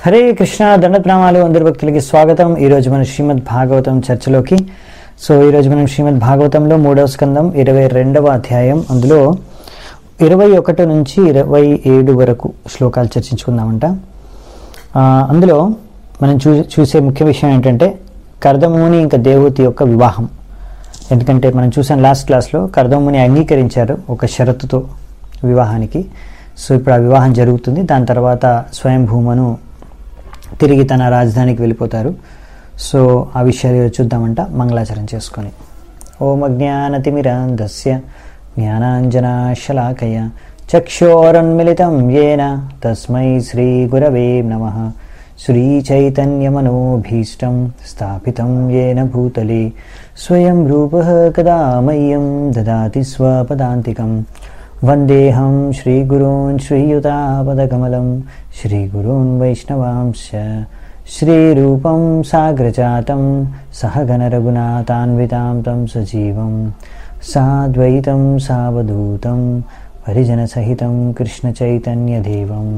హరే కృష్ణ దండప్రామాలు అందరి భక్తులకి స్వాగతం ఈరోజు మన శ్రీమద్ భాగవతం చర్చలోకి సో ఈరోజు మనం శ్రీమద్ భాగవతంలో మూడవ స్కందం ఇరవై రెండవ అధ్యాయం అందులో ఇరవై ఒకటి నుంచి ఇరవై ఏడు వరకు శ్లోకాలు చర్చించుకుందామంట ఆ, అందులో మనం చూ చూసే ముఖ్య విషయం ఏంటంటే కర్దముని ఇంకా దేవతి యొక్క వివాహం ఎందుకంటే మనం చూసాం లాస్ట్ క్లాస్లో కర్దముని అంగీకరించారు ఒక షరతుతో వివాహానికి సో ఇప్పుడు ఆ వివాహం జరుగుతుంది దాని తర్వాత స్వయంభూమను తిరిగి తన రాజధానికి వెళ్ళిపోతారు సో ఆ విషయాలు ఈరోజు చూద్దామంట మంగళాచరణ చేసుకొని ఓం అజ్ఞానతిమిరాంధస్య జ్ఞానాంజనాశలాకయ చక్షోరన్మిళితం ఏన తస్మై శ్రీగురవే నమ శ్రీచైతన్యమనోభీష్టం స్థాపితం ఏన భూతలే స్వయం రూపः కదా మह्यं దదాతి స్వపదాంతికం వందేహం శ్రీగురూన్ శ్రీయుతాపదకమలం శ్రీగురూన్ వైష్ణవాంశ శ్రీరూపం సాగ్రజాతం సహగణరఘునాథాన్వితాం తం సజీవం సాద్వైతం సావధూతం పరిజనసహితం కృష్ణచైతన్యదేవం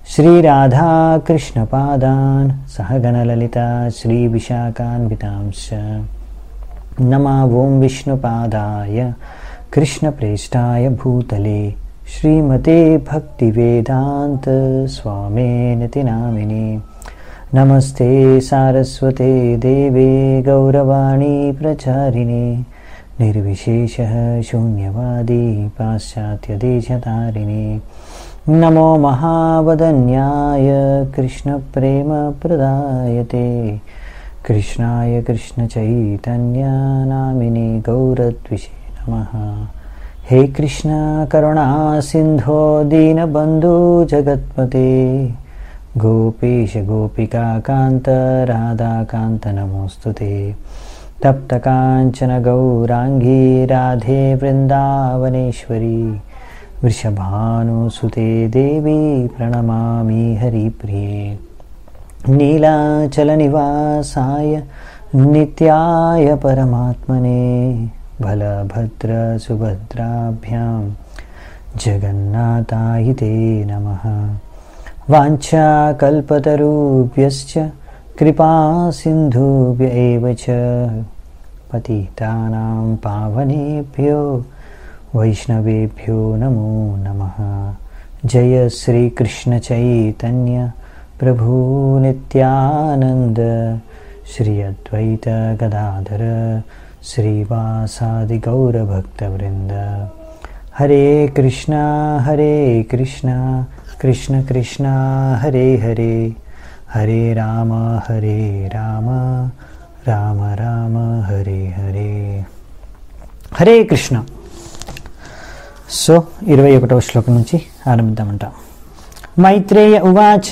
శ్రీరాధాకృష్ణపాదాన్ సహగణలలిత శ్రీవిశాఖాన్వితాంశ नमा ॐ विष्णुपादाय कृष्णप्रेष्ठाय भूतले श्रीमते भक्तिवेदान्तस्वामिनिति नामिने नमस्ते सारस्वते देवे गौरवाणी प्रचारिणे निर्विशेषः शून्यवादी पाश्चात्यदेशतारिणे नमो महावदन्याय कृष्णप्रेमप्रदायते कृष्णाय कृष्णचैतन्यानामिने गौरद्विषे नमः हे कृष्ण करुणा सिन्धो दीनबन्धु जगत्पते गोपेश गोपिकान्त राधाकान्त नमोऽस्तु ते तप्तकाञ्चन गौराङ्गी राधे वृन्दावनेश्वरी वृषभानुसुते देवी प्रणमामि हरिप्रिये नीलाचलनिवासाय नित्याय परमात्मने बलभद्रसुभद्राभ्यां जगन्नाथाय ते नमः वाञ्छाकल्पतरुभ्यश्च कृपासिन्धुभ्य एव च पतितानां पावनेभ्यो वैष्णवेभ्यो नमो नमः जय श्रीकृष्णचैतन्य प्रभु नित्यानन्द श्री अद्वैत गदाधर श्रीवासादिगौरभक्तवृन्द हरे कृष्णा हरे कृष्णा कृष्ण कृष्णा हरे हरे हरे राम हरे राम రామ రామ హరే హరే హరే కృష్ణ సో ఇరవై ఒకటవ శ్లోకం నుంచి ఆరంభిద్దామంట మైత్రేయ ఉవాచ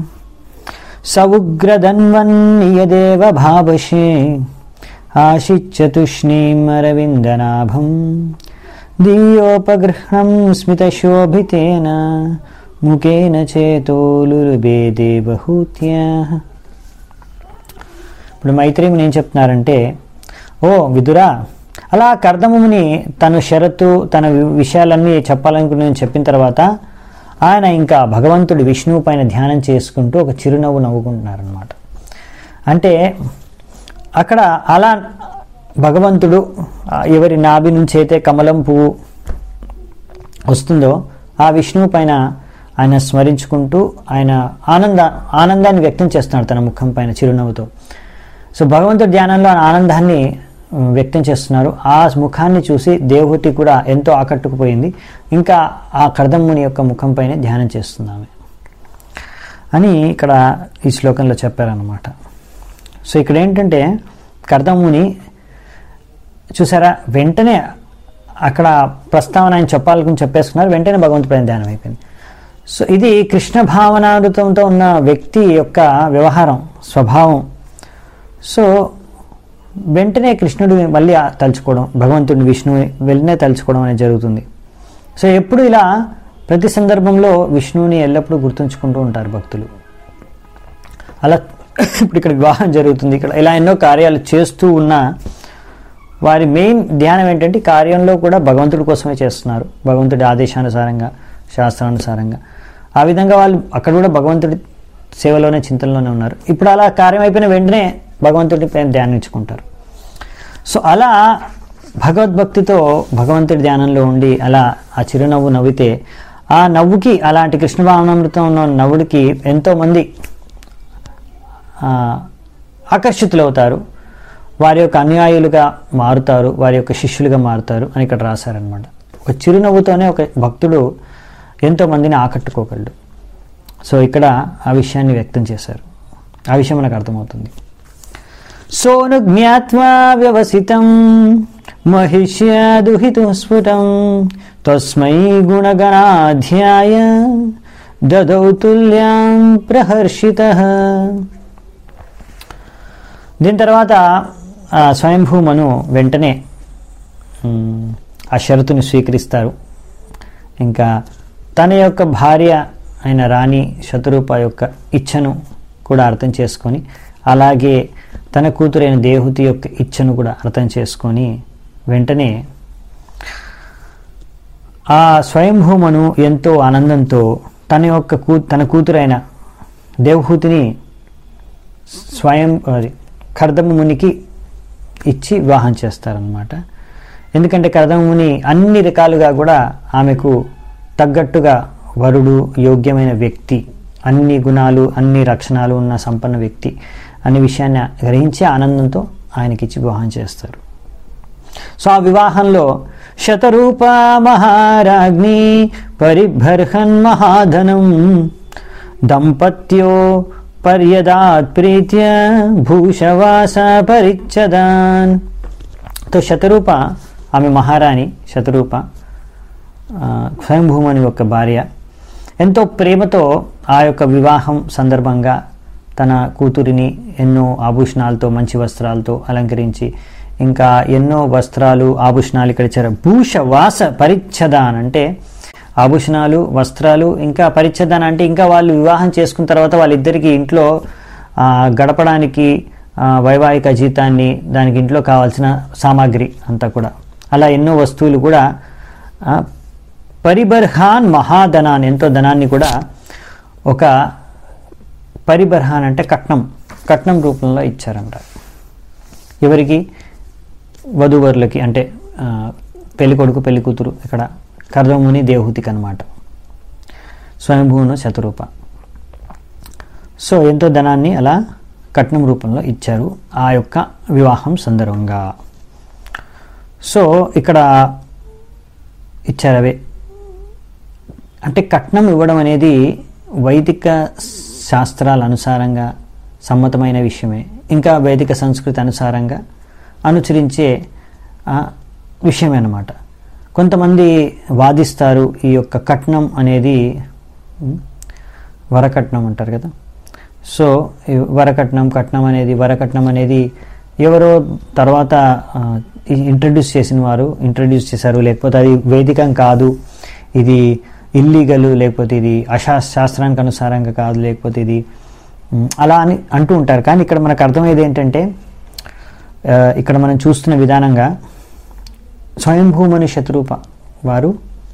సౌగ్రదన్వన్నియదేవ భావశే ఆశిచ్య తూష్ణీమరవిందనాభం దీయోపగృహణం స్మితశోభితేన ముఖేన చేతోలురుబే దేవహూత్య ఇప్పుడు మైత్రేయుని ఏం చెప్తున్నారంటే ఓ విదురా అలా కర్దముని తన షరతు తన వి- విషయాలన్నీ చెప్పాలనుకుని చెప్పిన తర్వాత ఆయన ఇంకా భగవంతుడి విష్ణువు పైన ధ్యానం చేసుకుంటూ ఒక చిరునవ్వు నవ్వుకుంటున్నారనమాట అంటే అక్కడ అలా భగవంతుడు ఆ, ఎవరి నాభి నుంచి అయితే కమలం పువ్వు వస్తుందో ఆ విష్ణువు పైన ఆయన స్మరించుకుంటూ ఆయన ఆనంద ఆనందాన్ని వ్యక్తం చేస్తున్నాడు తన ముఖం పైన చిరునవ్వుతో సో భగవంతుడి ధ్యానంలో ఆయన ఆనందాన్ని ఉమ్, వ్యక్తం చేస్తున్నారు ఆ ముఖాన్ని చూసి దేవహూతి కూడా ఎంతో ఆకట్టుకుపోయింది ఇంకా ఆ కర్దమ్ముని యొక్క ముఖం పైన ధ్యానం చేస్తుంది ఆమె అని ఇక్కడ ఈ శ్లోకంలో చెప్పారనమాట సో ఇక్కడ ఏంటంటే కర్దమ్ముని చూసారా వెంటనే అక్కడ ప్రస్తావన ఆయన చెప్పాలనుకుని చెప్పేసుకున్నారు వెంటనే భగవంతుడి పైన ధ్యానం అయిపోయింది సో ఇది కృష్ణ భావనామృతంతో ఉన్న వ్యక్తి యొక్క వ్యవహారం స్వభావం సో వెంటనే కృష్ణుడు మళ్ళీ ఆ తలుచుకోవడం భగవంతుడిని విష్ణువు వెంటనే తలుచుకోవడం అనేది జరుగుతుంది సో ఎప్పుడు ఇలా ప్రతి సందర్భంలో విష్ణువుని ఎల్లప్పుడూ గుర్తుంచుకుంటూ ఉంటారు భక్తులు అలా ఇప్పుడు ఇక్కడ వివాహం జరుగుతుంది ఇక్కడ ఇలా ఎన్నో కార్యాలు చేస్తూ ఉన్న వారి మెయిన్ ధ్యానం ఏంటంటే ఈ కార్యంలో కూడా భగవంతుడి కోసమే చేస్తున్నారు భగవంతుడి ఆదేశానుసారంగా శాస్త్రానుసారంగా ఆ విధంగా వాళ్ళు అక్కడ కూడా భగవంతుడి సేవలోనే చింతనలోనే ఉన్నారు ఇప్పుడు అలా కార్యం అయిపోయిన వెంటనే భగవంతుడి పైన ధ్యానించుకుంటారు సో అలా భగవద్భక్తితో భగవంతుడి ధ్యానంలో ఉండి అలా ఆ చిరునవ్వు నవ్వితే ఆ నవ్వుకి అలాంటి కృష్ణ భావనామృతం ఉన్న నవ్వుడికి ఎంతోమంది ఆ, ఆకర్షితులవుతారు వారి యొక్క అనుయాయులుగా మారుతారు వారి యొక్క శిష్యులుగా మారుతారు అని ఇక్కడ రాశారనమాట ఒక చిరునవ్వుతోనే ఒక భక్తుడు ఎంతో మందిని ఆకట్టుకోగలడు సో ఇక్కడ ఆ విషయాన్ని వ్యక్తం చేశారు ఆ విషయం మనకు అర్థమవుతుంది సోను జ్ఞాత్వా వ్యవసితం మహిష్యాదుహితు స్ఫుటం తస్మై గుణగణాధ్యాయ దదౌ తుల్యాం ప్రహర్షిత దీని తర్వాత ఆ స్వయంభూమను వెంటనే మ్, ఆ షరతుని స్వీకరిస్తారు ఇంకా తన యొక్క భార్య అయిన రాణి శతరూప యొక్క ఇచ్ఛను కూడా అర్థం చేసుకొని అలాగే తన కూతురైన దేహుతి యొక్క ఇచ్ఛను కూడా అర్థం చేసుకొని వెంటనే ఆ స్వయంభూమను ఎంతో ఆనందంతో తన యొక్క కూ తన కూతురైన దేవహూతిని స్వయం అది కర్దమునికి ఇచ్చి వివాహం చేస్తారనమాట ఎందుకంటే కర్దముని అన్ని రకాలుగా కూడా ఆమెకు తగ్గట్టుగా వరుడు యోగ్యమైన వ్యక్తి అన్ని గుణాలు అన్ని రక్షణాలు ఉన్న సంపన్న వ్యక్తి అనే విషయాన్ని గ్రహించి ఆనందంతో ఆయనకిచ్చి వివాహం చేస్తారు సో ఆ వివాహంలో శతరూప మహారాజ్ఞి పరిభర్హన్ మహాధనం దంపత్యో పర్యదాత్ ప్రీత్య భూషవాస పరిచ్చదాన్ తో శతరూప ఆమె మహారాణి శతరూప ఆ, స్వయంభూమని యొక్క భార్య ఎంతో ప్రేమతో ఆ యొక్క వివాహం సందర్భంగా తన కూతురిని ఎన్నో ఆభూషణాలతో మంచి వస్త్రాలతో అలంకరించి ఇంకా ఎన్నో వస్త్రాలు ఆభూషణాలు ఇక్కడ ఇచ్చారు భూషవాస పరిచ్ఛదాన్ అంటే ఆభూషణాలు వస్త్రాలు ఇంకా పరిచ్ఛదాన్ అంటే ఇంకా వాళ్ళు వివాహం చేసుకున్న తర్వాత వాళ్ళిద్దరికి ఇంట్లో ఆ, గడపడానికి ఆ, వైవాహిక జీతాన్ని దానికి ఇంట్లో కావాల్సిన సామాగ్రి అంతా కూడా అలా ఎన్నో వస్తువులు కూడా ఆ, పరిబర్హాన్ మహాధనాన్ ఎంతో ధనాన్ని కూడా ఒక పరిబర్హాన్ అంటే కట్నం కట్నం రూపంలో ఇచ్చారంట ఎవరికి వధూవరులకి అంటే ఆ, పెళ్లి కొడుకు పెళ్లి కూతురు ఇక్కడ కర్దముని దేవహూతికి అనమాట స్వయంభూను శతరూప సో ఎంతో ధనాన్ని అలా కట్నం రూపంలో ఇచ్చారు ఆ యొక్క వివాహం సందర్భంగా సో ఇక్కడ ఇచ్చారు అవే అంటే కట్నం ఇవ్వడం అనేది వైదిక శాస్త్రాల అనుసారంగా సమ్మతమైన విషయమే ఇంకా వైదిక సంస్కృతి అనుసారంగా అనుసరించే ఆ, విషయమే అన్నమాట కొంతమంది వాదిస్తారు ఈ యొక్క కట్నం అనేది ఉమ్, వరకట్నం అంటారు కదా సో ఈ వరకట్నం కట్నం అనేది వరకట్నం అనేది ఎవరో తర్వాత ఇంట్రడ్యూస్ చేసిన వారు ఇంట్రడ్యూస్ చేశారు లేకపోతే అది వేదికం కాదు ఇది ఇల్లీగల్ లేకపోతే ఇది అశా శాస్త్రానికి అనుసారంగా కాదు లేకపోతే ఇది ఉమ్, అలా అని అంటూ ఉంటారు కానీ ఇక్కడ మనకు అర్థమయ్యేది ఏంటంటే ఆ, ఇక్కడ మనం చూస్తున్న విధానంగా స్వయంభూమని శత్రూప వారు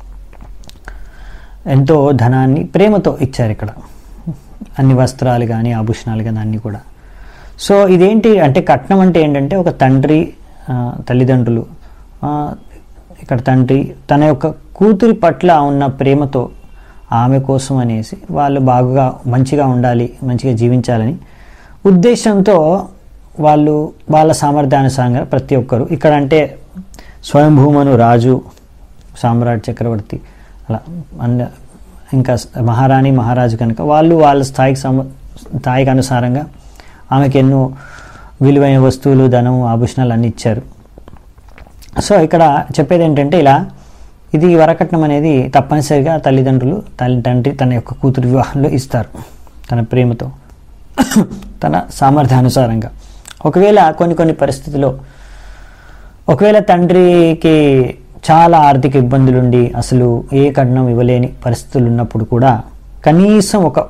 ఎంతో ధనాన్ని ప్రేమతో ఇచ్చారు ఇక్కడ అన్ని వస్త్రాలు కానీ ఆభూషణాలు కానీ అన్నీ కూడా సో ఇదేంటి అంటే కట్నం అంటే ఏంటంటే ఒక తండ్రి ఆ, తల్లిదండ్రులు ఆ, ఇక్కడ తండ్రి తన యొక్క కూతురి పట్ల ఉన్న ప్రేమతో ఆమె కోసం అనేసి వాళ్ళు బాగా మంచిగా ఉండాలి మంచిగా జీవించాలని ఉద్దేశంతో వాళ్ళు వాళ్ళ సామర్థ్యానుసారంగా ప్రతి ఒక్కరు ఇక్కడ అంటే స్వయంభూమను రాజు సామ్రాట్ చక్రవర్తి అలా అన్న ఇంకా మహారాణి మహారాజు కనుక వాళ్ళు వాళ్ళ స్థాయికి సమ స్థాయికి అనుసారంగా ఆమెకి ఎన్నో విలువైన వస్తువులు ధనం ఆభూషణాలు అన్నీ ఇచ్చారు సో ఇక్కడ చెప్పేది ఏంటంటే ఇలా ఇది వరకట్నం అనేది తప్పనిసరిగా తల్లిదండ్రులు తల్లి తండ్రి తన యొక్క కూతురు వివాహంలో ఇస్తారు తన ప్రేమతో తన సామర్థ్యానుసారంగా ఒకవేళ కొన్ని కొన్ని పరిస్థితుల్లో ఒకవేళ తండ్రికి చాలా ఆర్థిక ఇబ్బందులుండి అసలు ఏ కట్నం ఇవ్వలేని పరిస్థితులు ఉన్నప్పుడు కూడా కనీసం ఒక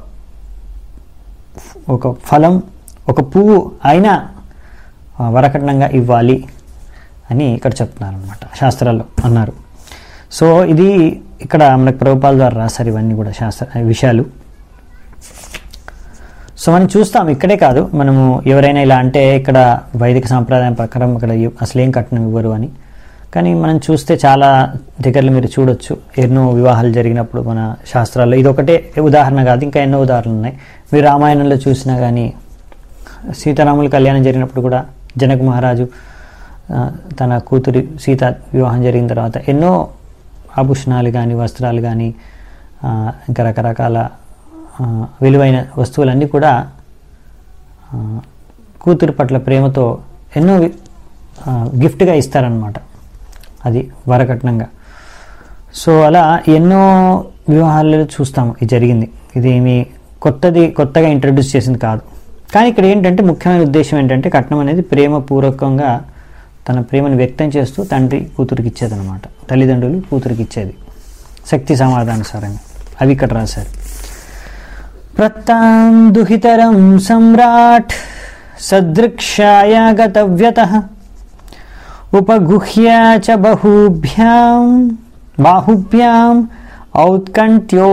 ఒక ఫలం ఒక పువ్వు అయినా ఆ, వరకట్నంగా ఇవ్వాలి అని ఇక్కడ చెప్తున్నారు అనమాట శాస్త్రాల్లో అన్నారు సో ఇది ఇక్కడ మనకు ప్రభుపాల ద్వారా రాశారు ఇవన్నీ కూడా శాస్త్ర విషయాలు సో మనం చూస్తాం ఇక్కడే కాదు మనము ఎవరైనా ఇలా అంటే ఇక్కడ వైదిక సాంప్రదాయం ప్రకారం ఇక్కడ ఇవ్- అసలు ఏం కట్నం ఇవ్వరు అని కానీ మనం చూస్తే చాలా దగ్గరలో మీరు చూడొచ్చు ఎన్నో వివాహాలు జరిగినప్పుడు మన శాస్త్రాల్లో ఇది ఒకటే ఉదాహరణ కాదు ఇంకా ఎన్నో ఉదాహరణలు ఉన్నాయి మీరు రామాయణంలో చూసినా కానీ సీతారాముల కళ్యాణం జరిగినప్పుడు కూడా జనక మహారాజు ఆ, తన కూతురి సీత వివాహం జరిగిన తర్వాత ఎన్నో ఆభూషణాలు కానీ వస్త్రాలు కానీ ఆ, ఇంకా రకరకాల ఆ, విలువైన వస్తువులన్నీ కూడా ఆ, కూతురు పట్ల ప్రేమతో ఎన్నో వి- ఆ, గిఫ్ట్గా ఇస్తారనమాట అది వరకట్నంగా సో అలా ఎన్నో వివాహాలలో చూస్తాము ఇది జరిగింది ఇది ఏమి కొత్తది కొత్తగా ఇంట్రడ్యూస్ చేసింది కాదు కానీ ఇక్కడ ఏంటంటే ముఖ్యమైన ఉద్దేశం ఏంటంటే కట్నం అనేది ప్రేమపూర్వకంగా తన ప్రేమను వ్యక్తం చేస్తూ తండ్రి కూతురికి ఇచ్చేదనమాట తల్లిదండ్రులు కూతురికి ఇచ్చేది శక్తి సమాధానుసారంగా అవి ఇక్కడ రాశారు ప్రత్తాం దుహితరం సమ్రాట్ సదృక్షాయ గతవ్యత ఉపగుహ్య చ బహూభ్యాం బాహుభ్యాం ఔత్కంఠ్యో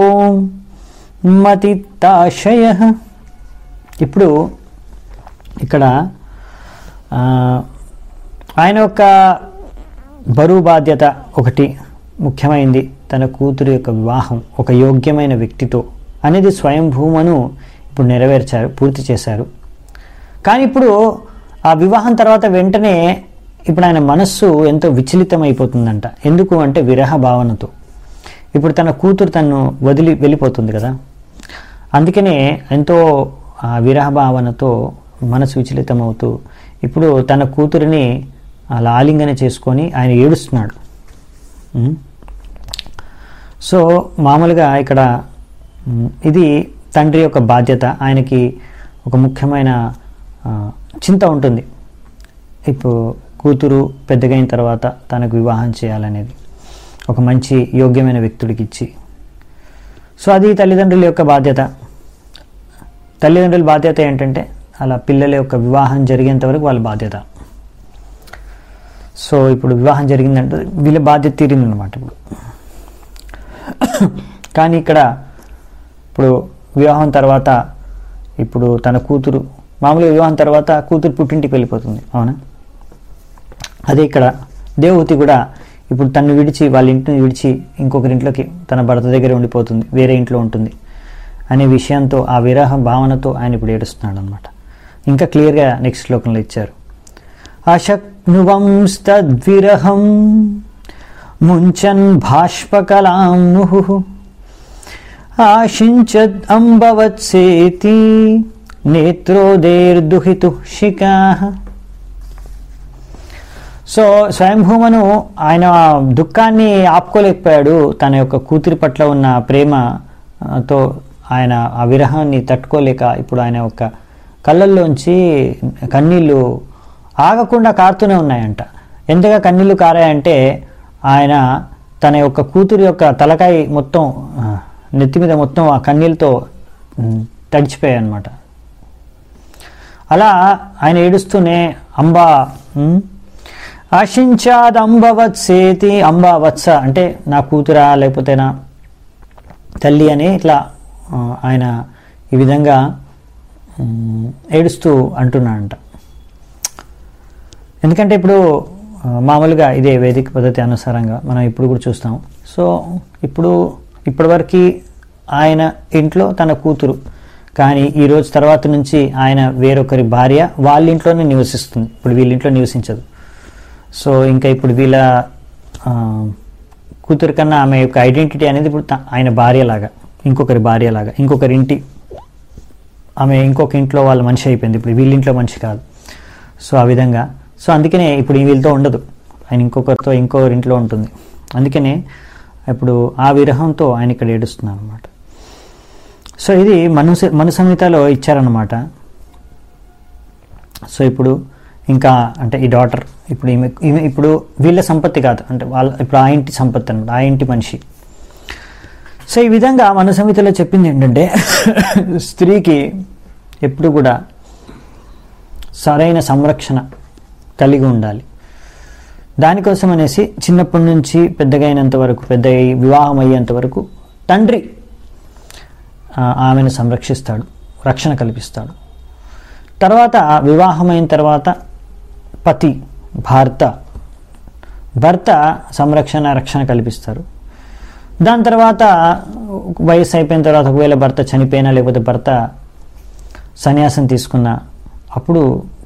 మతితాశయ ఇప్పుడు ఇక్కడ ఆ, ఆయన యొక్క బరువు బాధ్యత ఒకటి ముఖ్యమైంది తన కూతురు యొక్క వివాహం ఒక యోగ్యమైన వ్యక్తితో అనేది స్వయంభూమను ఇప్పుడు నెరవేర్చారు పూర్తి చేశారు కానీ ఇప్పుడు ఆ వివాహం తర్వాత వెంటనే ఇప్పుడు ఆయన మనస్సు ఎంతో విచలితం అయిపోతుందంట ఎందుకు అంటే విరహ భావనతో ఇప్పుడు తన కూతురు తను వదిలి వెళ్ళిపోతుంది కదా అందుకనే ఎంతో ఆ విరహ భావనతో మనసు విచలితం అవుతూ ఇప్పుడు తన కూతురిని అలా ఆలింగన చేసుకొని ఆయన ఏడుస్తున్నాడు ఉం? సో మామూలుగా ఇక్కడ ఉం, ఇది తండ్రి యొక్క బాధ్యత ఆయనకి ఒక ముఖ్యమైన ఆ, చింత ఉంటుంది ఇప్పుడు కూతురు పెద్దగైన తర్వాత తనకు వివాహం చేయాలనేది ఒక మంచి యోగ్యమైన వ్యక్తుడికి ఇచ్చి సో అది తల్లిదండ్రుల యొక్క బాధ్యత తల్లిదండ్రుల బాధ్యత ఏంటంటే అలా పిల్లల యొక్క వివాహం జరిగేంత వరకు వాళ్ళ బాధ్యత సో ఇప్పుడు వివాహం జరిగిందంటే వీళ్ళ బాధ్యత తీరిందనమాట ఇప్పుడు కానీ ఇక్కడ ఇప్పుడు వివాహం తర్వాత ఇప్పుడు తన కూతురు మామూలుగా వివాహం తర్వాత కూతురు పుట్టింటికి వెళ్ళిపోతుంది అవునా అదే ఇక్కడ దేవహూతి కూడా ఇప్పుడు తను విడిచి వాళ్ళ ఇంటిని విడిచి ఇంకొకరి ఇంట్లోకి తన భర్త దగ్గర ఉండిపోతుంది వేరే ఇంట్లో ఉంటుంది అనే విషయంతో ఆ విరహ భావనతో ఆయన ఇప్పుడు ఏడుస్తున్నాడు అనమాట ఇంకా క్లియర్గా నెక్స్ట్ శ్లోకంలో ఇచ్చారు అశక్నువంస్తద్విరహం ముంచన్ భాష్పకలాం ముహు ఆశించద్ అంబవత్సేతి నేత్రోదేర్దుహితు శికా సో స్వయంభూమను ఆయన దుఃఖాన్ని ఆపుకోలేకపోయాడు తన యొక్క కూతురి పట్ల ఉన్న ప్రేమతో ఆయన ఆ విరహాన్ని తట్టుకోలేక ఇప్పుడు ఆయన యొక్క కళ్ళల్లోంచి కన్నీళ్ళు ఆగకుండా కారుతూనే ఉన్నాయంట ఎంతగా కన్నీళ్ళు కారాయంటే ఆయన తన యొక్క కూతురు యొక్క తలకాయ మొత్తం ఆ, నెత్తి మీద మొత్తం ఆ కన్నీళ్ళతో ఉమ్, తడిచిపోయాయి అనమాట అలా ఆయన ఏడుస్తూనే అంబా ఉమ్, ఆశించాద్ అంబవత్సేతి అంబా వత్స అంటే నా కూతురా లేకపోతే నా తల్లి అని ఇట్లా ఆ, ఆయన ఈ విధంగా ఉమ్, ఏడుస్తూ అంటున్నాడంట ఎందుకంటే ఇప్పుడు ఆ, మామూలుగా ఇదే వేదిక పద్ధతి అనుసారంగా మనం ఇప్పుడు కూడా చూస్తాం సో ఇప్పుడు ఇప్పటివరకు ఆయన ఇంట్లో తన కూతురు కానీ ఈ రోజు తర్వాత నుంచి ఆయన వేరొకరి భార్య వాళ్ళ ఇంట్లోనే నివసిస్తుంది ఇప్పుడు వీళ్ళ ఇంట్లో నివసించదు సో ఇంకా ఇప్పుడు వీళ్ళ ఆ, కూతురు కన్నా ఆమె యొక్క ఐడెంటిటీ అనేది ఇప్పుడు త- ఆయన భార్యలాగా ఇంకొకరి భార్యలాగా ఇంకొకరి ఇంటి ఆమె ఇంకొక ఇంట్లో వాళ్ళ మనిషి అయిపోయింది ఇప్పుడు వీళ్ళ ఇంట్లో మనిషి కాదు సో ఆ విధంగా సో అందుకనే ఇప్పుడు ఈ వీళ్ళతో ఉండదు ఆయన ఇంకొకరితో ఇంకొకరి ఇంట్లో ఉంటుంది అందుకనే ఇప్పుడు ఆ విరహంతో ఆయన ఇక్కడ ఏడుస్తున్నారు అనమాట సో ఇది మను మను సంహితలో ఇచ్చారనమాట సో ఇప్పుడు ఇంకా అంటే ఈ డాటర్ ఇప్పుడు ఈమె ఈమె ఇప్పుడు వీళ్ళ సంపత్తి కాదు అంటే వాళ్ళ ఇప్పుడు ఆ ఇంటి సంపత్తి అనమాట ఆ ఇంటి మనిషి సో ఈ విధంగా మన సమితిలో చెప్పింది ఏంటంటే స్త్రీకి ఎప్పుడు కూడా సరైన సంరక్షణ కలిగి ఉండాలి దానికోసం అనేసి చిన్నప్పటి నుంచి పెద్దగా అయినంత వరకు పెద్ద అయి వివాహం అయ్యేంత వరకు తండ్రి ఆ, ఆమెను సంరక్షిస్తాడు రక్షణ కల్పిస్తాడు తర్వాత వివాహమైన తర్వాత పతి భర్త భర్త సంరక్షణ రక్షణ కల్పిస్తారు దాని తర్వాత వయసు అయిపోయిన తర్వాత ఒకవేళ భర్త చనిపోయినా లేకపోతే భర్త సన్యాసం తీసుకున్న అప్పుడు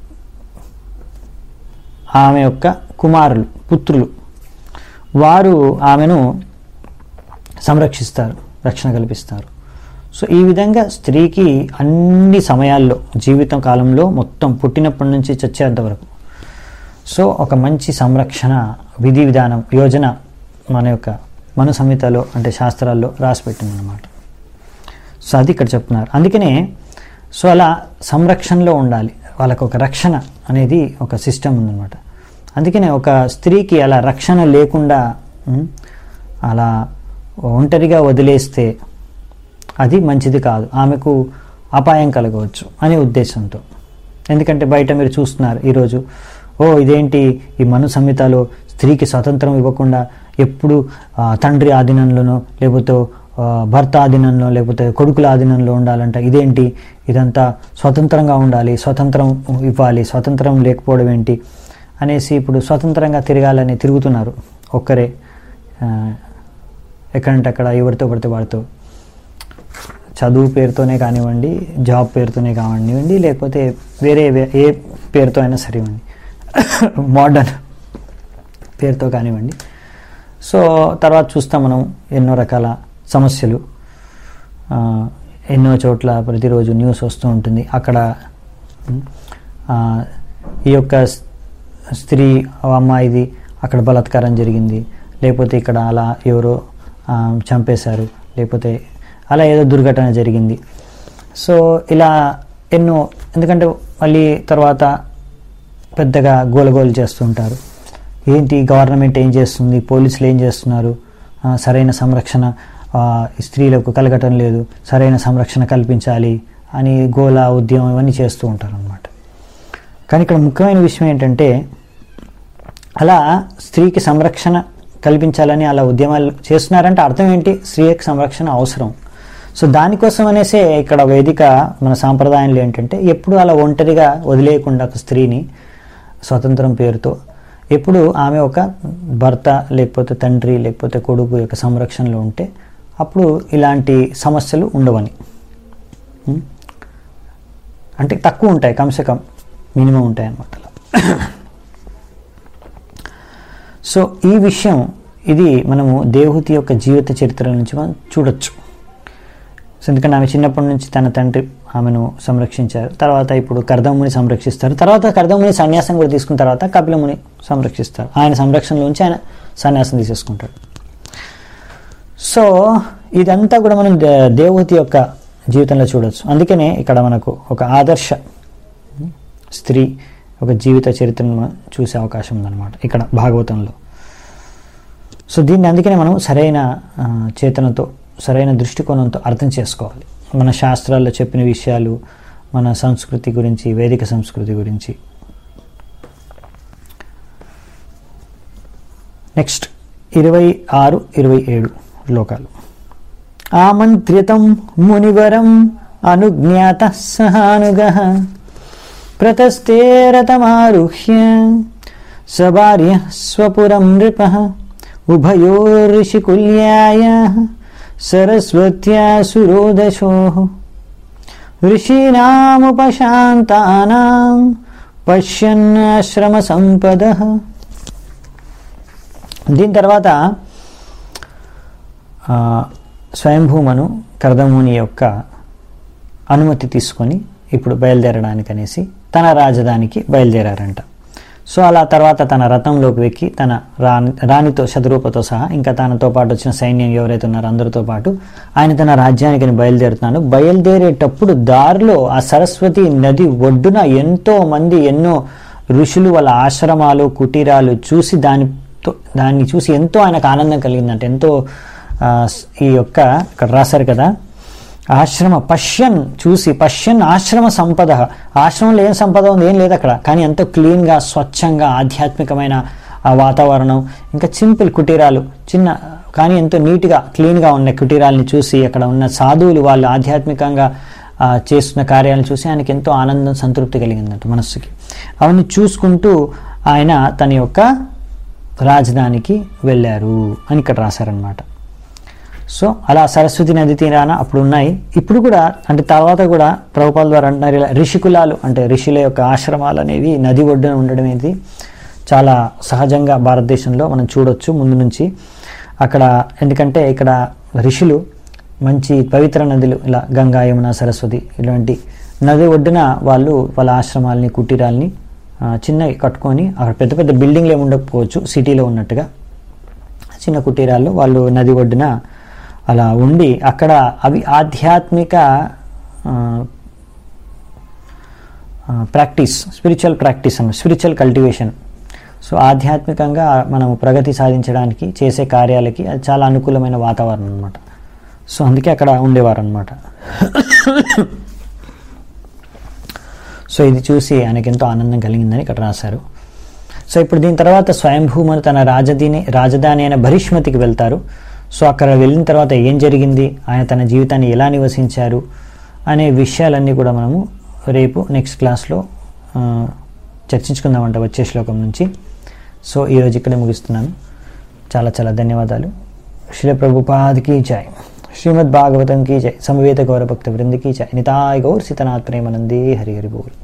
ఆమె యొక్క కుమారులు పుత్రులు వారు ఆమెను సంరక్షిస్తారు రక్షణ కల్పిస్తారు సో ఈ విధంగా స్త్రీకి అన్ని సమయాల్లో జీవితం కాలంలో మొత్తం పుట్టినప్పటి నుంచి చచ్చేంత వరకు సో ఒక మంచి సంరక్షణ విధి విధానం యోజన మన యొక్క మను సంహితలో అంటే శాస్త్రాల్లో రాసిపెట్టింది అనమాట సో అది ఇక్కడ చెప్తున్నారు అందుకనే సో అలా సంరక్షణలో ఉండాలి వాళ్ళకు ఒక రక్షణ అనేది ఒక సిస్టమ్ ఉందన్నమాట అందుకనే ఒక స్త్రీకి అలా రక్షణ లేకుండా ఉమ్, అలా ఒంటరిగా వదిలేస్తే అది మంచిది కాదు ఆమెకు అపాయం కలగవచ్చు అనే ఉద్దేశంతో ఎందుకంటే బయట మీరు చూస్తున్నారు ఈరోజు ఓ ఇదేంటి ఈ మను సంహితలో స్త్రీకి స్వతంత్రం ఇవ్వకుండా ఎప్పుడు ఆ, తండ్రి ఆధీనంలోనో లేకపోతే ఆ, భర్త ఆధీనంలో లేకపోతే కొడుకుల ఆధీనంలో ఉండాలంట ఇదేంటి ఇదంతా స్వతంత్రంగా ఉండాలి స్వతంత్రం ఇవ్వాలి స్వతంత్రం లేకపోవడం ఏంటి అనేసి ఇప్పుడు స్వతంత్రంగా తిరగాలని తిరుగుతున్నారు ఒక్కరే ఆ, ఎక్కడంటే అక్కడ ఎవరితో పడితే వాడితో చదువు పేరుతోనే కానివ్వండి జాబ్ పేరుతోనే కానివ్వండి లేకపోతే వేరే వే- ఏ పేరుతో అయినా సరేవండి మోడర్న్ పేరుతో కానివ్వండి సో తర్వాత చూస్తాం మనం ఎన్నో రకాల సమస్యలు ఆ, ఎన్నో చోట్ల ప్రతిరోజు న్యూస్ వస్తూ ఉంటుంది అక్కడ ఉమ్, ఆ, ఈ యొక్క స్- స్త్రీ ఓ అమ్మాయిది అక్కడ బలాత్కారం జరిగింది లేకపోతే ఇక్కడ అలా ఎవరో ఆ, చంపేశారు లేకపోతే అలా ఏదో దుర్ఘటన జరిగింది సో ఇలా ఎన్నో ఎందుకంటే మళ్ళీ తర్వాత పెద్దగా గోలగోలు చేస్తుంటారు ఏంటి గవర్నమెంట్ ఏం చేస్తుంది పోలీసులు ఏం చేస్తున్నారు ఆ, సరైన సంరక్షణ ఆ, ఈ స్త్రీలకు కలగటం లేదు సరైన సంరక్షణ కల్పించాలి అని గోల ఉద్యమం ఇవన్నీ చేస్తూ ఉంటారు అనమాట కానీ ఇక్కడ ముఖ్యమైన విషయం ఏంటంటే అలా స్త్రీకి సంరక్షణ కల్పించాలని అలా ఉద్యమాలు చేస్తున్నారంటే అర్థం ఏంటి స్త్రీకి సంరక్షణ అవసరం సో దానికోసం అనేసే ఇక్కడ వేదిక మన సాంప్రదాయంలో ఏంటంటే ఎప్పుడు అలా ఒంటరిగా వదిలేయకుండా ఒక స్త్రీని స్వతంత్రం పేరుతో ఎప్పుడు ఆమె ఒక భర్త లేకపోతే తండ్రి లేకపోతే కొడుకు యొక్క సంరక్షణలో ఉంటే అప్పుడు ఇలాంటి సమస్యలు ఉండవని ఉం? అంటే తక్కువ ఉంటాయి కమ్సే కమ్ మినిమం ఉంటాయి అన్నమాట అలా సో ఈ విషయం ఇది మనము దేవహూతి యొక్క జీవిత చరిత్ర నుంచి మనం చూడొచ్చు సో ఎందుకంటే ఆమె చిన్నప్పటి నుంచి తన తండ్రి ఆమెను సంరక్షించారు తర్వాత ఇప్పుడు కర్దముని సంరక్షిస్తారు తర్వాత కర్దముని సన్యాసం కూడా తీసుకున్న తర్వాత కపిలముని సంరక్షిస్తారు ఆయన సంరక్షణలో ఉంచి ఆయన సన్యాసం తీసేసుకుంటాడు సో ఇదంతా కూడా మనం దే- దేవహూతి యొక్క జీవితంలో చూడొచ్చు అందుకనే ఇక్కడ మనకు ఒక ఆదర్శ స్త్రీ ఒక జీవిత చరిత్రను మనం చూసే అవకాశం ఉందన్నమాట ఇక్కడ భాగవతంలో సో దీన్ని అందుకనే మనం సరైన ఆ, చేతనతో సరైన దృష్టికోణంతో అర్థం చేసుకోవాలి మన శాస్త్రాల్లో చెప్పిన విషయాలు మన సంస్కృతి గురించి వేదిక సంస్కృతి గురించి నెక్స్ట్ ఇరవై ఆరు ఇరవై ఏడు శ్లోకాలు ఆమంత్రితం మునివరం అనుజ్ఞాత సహానుగ ప్రతస్తే రథమారుహ్య సభార్య స్వపురం నృప ఉభయోర్షికుల్యాయ సరస్వత్యా సురోదశో ఋషీనాముపశాంతానాం పశ్యన్నాశ్రమ సంపద దీని తర్వాత ఆ, స్వయంభూమను కర్దముని యొక్క అనుమతి తీసుకొని ఇప్పుడు బయలుదేరడానికి అనేసి తన రాజధానికి బయలుదేరారంట సో అలా తర్వాత తన రథంలోకి వెక్కి తన రాణి రాణితో శత్రుపతో సహా ఇంకా తనతో పాటు వచ్చిన సైన్యం ఎవరైతే ఉన్నారో అందరితో పాటు ఆయన తన రాజ్యానికి బయలుదేరుతున్నాడు బయలుదేరేటప్పుడు దారిలో ఆ సరస్వతి నది ఒడ్డున ఎంతో మంది ఎన్నో ఋషులు వాళ్ళ ఆశ్రమాలు కుటీరాలు చూసి దానితో దాన్ని చూసి ఎంతో ఆయనకు ఆనందం కలిగిందంట ఎంతో ఆ, ఈ యొక్క ఇక్కడ రాశారు కదా ఆశ్రమ పశ్యన్ చూసి పశ్యన్ ఆశ్రమ సంపద ఆశ్రమంలో ఏం సంపద ఉంది ఏం లేదు అక్కడ కానీ ఎంతో క్లీన్గా స్వచ్ఛంగా ఆధ్యాత్మికమైన ఆ వాతావరణం ఇంకా సింపుల్ కుటీరాలు చిన్న కానీ ఎంతో నీట్గా క్లీన్గా ఉన్న కుటీరాలని చూసి అక్కడ ఉన్న సాధువులు వాళ్ళు ఆధ్యాత్మికంగా ఆ, చేస్తున్న కార్యాలను చూసి ఆయనకి ఎంతో ఆనందం సంతృప్తి కలిగిందంట మనస్సుకి అవన్నీ చూసుకుంటూ ఆయన తన యొక్క రాజధానికి వెళ్ళారు అని ఇక్కడ రాశారనమాట సో అలా సరస్వతి నది తీరాన అప్పుడు ఉన్నాయి ఇప్పుడు కూడా అంటే తర్వాత కూడా ప్రభుపాల ద్వారా అంటున్నారు ఇలా ఋషికులాలు అంటే ఋషుల యొక్క ఆశ్రమాలు అనేవి నది ఒడ్డున ఉండడం అనేది చాలా సహజంగా భారతదేశంలో మనం చూడొచ్చు ముందు నుంచి అక్కడ ఎందుకంటే ఇక్కడ ఋషులు మంచి పవిత్ర నదులు ఇలా గంగా యమున సరస్వతి ఇలాంటి నది ఒడ్డున వాళ్ళు వాళ్ళ ఆశ్రమాలని కుటీరాల్ని ఆ, చిన్నవి కట్టుకొని అక్కడ పెద్ద పెద్ద బిల్డింగ్లు ఏమి ఉండకపోవచ్చు సిటీలో ఉన్నట్టుగా చిన్న కుటీరాల్లో వాళ్ళు నది ఒడ్డున అలా ఉండి అక్కడ అవి ఆధ్యాత్మిక ప్రాక్టీస్ స్పిరిచువల్ ప్రాక్టీస్ అన్న స్పిరిచువల్ కల్టివేషన్ సో ఆధ్యాత్మికంగా మనం ప్రగతి సాధించడానికి చేసే కార్యాలకి అది చాలా అనుకూలమైన వాతావరణం అనమాట సో అందుకే అక్కడ ఉండేవారు అనమాట సో ఇది చూసి ఆయనకి ఎంతో ఆనందం కలిగిందని ఇక్కడ రాశారు సో ఇప్పుడు దీని తర్వాత స్వయంభూమను తన రాజధాని రాజధాని అయిన భరిష్మతికి వెళ్తారు సో అక్కడ వెళ్ళిన తర్వాత ఏం జరిగింది ఆయన తన జీవితాన్ని ఎలా నివసించారు అనే విషయాలన్నీ కూడా మనము రేపు నెక్స్ట్ క్లాస్లో ఆ, చర్చించుకుందామంట వచ్చే శ్లోకం నుంచి సో ఈరోజు ఇక్కడే ముగిస్తున్నాను చాలా చాలా ధన్యవాదాలు శ్రీ ప్రభుపాద్ కీ జై శ్రీమద్ భాగవతం కీ జై సమవేత గౌరభక్త వృంద కీ జై నితాయ్ గౌర్ సీతనాథ్ ప్రేమనందే హరి హరి బోల్